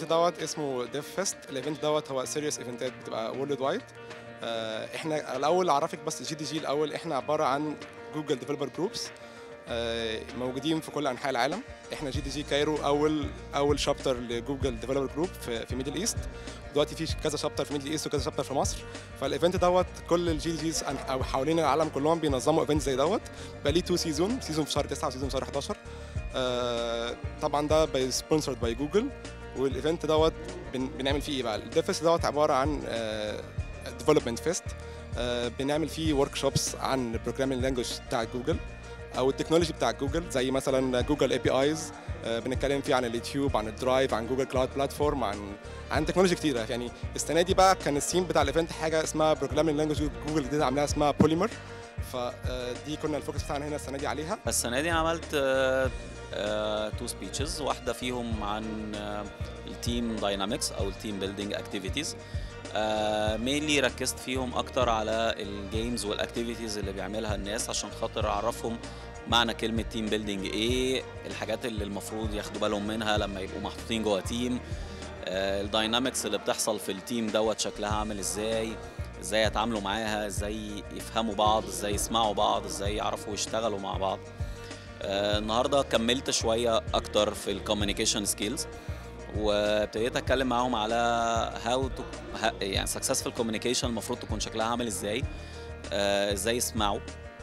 دوت اسمه ديف فيست الايفنت دوت هو سيريس ايفنتات بتبقى وورلد وايد احنا الاول اعرفك بس جي دي جي الاول احنا عباره عن جوجل ديفلوبر جروبس موجودين في كل انحاء العالم احنا جي دي جي كايرو اول اول شابتر لجوجل ديفلوبر جروب في, في ميدل ايست دلوقتي في كذا شابتر في ميدل ايست وكذا شابتر في مصر فالايفنت دوت كل الجي دي جيز او حوالين العالم كلهم بينظموا ايفنت زي دوت بقى ليه تو سيزون سيزون في شهر 9 وسيزون في شهر 11 آه طبعا ده باي سبونسرد باي جوجل والايفنت دوت بن بنعمل فيه ايه بقى الديفست دوت عباره عن ديفلوبمنت فيست بنعمل فيه ورك شوبس عن البروجرامينج لانجوج بتاع جوجل او التكنولوجي بتاع جوجل زي مثلا جوجل اي بي ايز بنتكلم فيه عن اليوتيوب عن الدرايف عن جوجل كلاود بلاتفورم عن عن تكنولوجي كتيره يعني السنه دي بقى كان السيم بتاع الايفنت حاجه اسمها بروجرامينج لانجوج جوجل جديده عاملاها اسمها بوليمر فدي كنا الفوكس بتاعنا هنا السنه دي عليها السنه دي عملت تو سبيتشز واحده فيهم عن التيم داينامكس او التيم بيلدينج اكتيفيتيز مينلي ركزت فيهم اكتر على الجيمز والاكتيفيتيز اللي بيعملها الناس عشان خاطر اعرفهم معنى كلمه تيم بيلدينج ايه الحاجات اللي المفروض ياخدوا بالهم منها لما يبقوا محطوطين جوه تيم الداينامكس اللي بتحصل في التيم دوت شكلها عامل ازاي ازاي يتعاملوا معاها ازاي يفهموا بعض ازاي يسمعوا بعض ازاي يعرفوا يشتغلوا مع بعض آه النهارده كملت شويه اكتر في الكوميونيكيشن سكيلز وابتديت اتكلم معاهم على هاو تو يعني سكسسفul كوميونيكيشن المفروض تكون شكلها عامل ازاي آه ازاي يسمعوا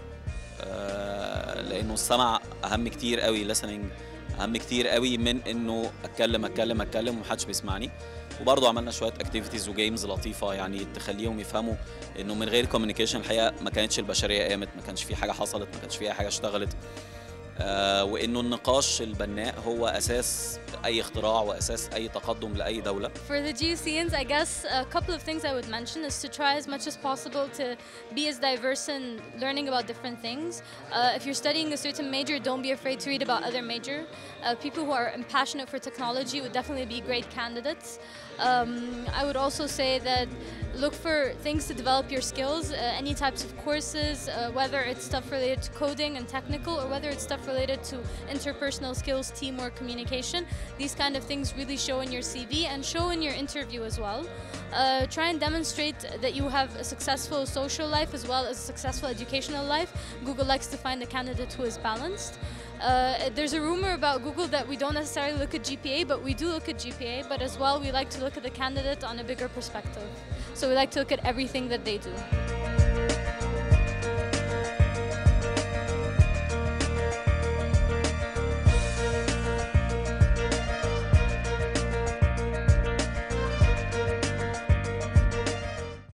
آه لانه السمع اهم كتير قوي listening اهم كتير قوي من انه اتكلم اتكلم اتكلم ومحدش بيسمعني وبرضه عملنا شويه اكتيفيتيز وجيمز لطيفه يعني تخليهم يفهموا انه من غير كوميونيكيشن الحقيقه ما كانتش البشريه قامت ما كانش في حاجه حصلت ما كانش في اي حاجه اشتغلت آه وانه النقاش البناء هو اساس اي اختراع واساس اي تقدم لاي دوله For the GUCians, I guess a couple of things I would mention is to try as much as possible to be as diverse in learning about different things. Uh, if you're studying a certain major, don't be afraid to read about other major. Uh, people who are passionate for technology would definitely be great candidates. Um, I would also say that look for things to develop your skills, uh, any types of courses, uh, whether it's stuff related to coding and technical or whether it's stuff related to interpersonal skills, teamwork, communication. These kind of things really show in your CV and show in your interview as well. Uh, try and demonstrate that you have a successful social life as well as a successful educational life. Google likes to find a candidate who is balanced. Uh, there's a rumor about Google that we don't necessarily look at GPA, but we do look at GPA, but as well we like to look at the candidate on a bigger perspective. So we like to look at everything that they do.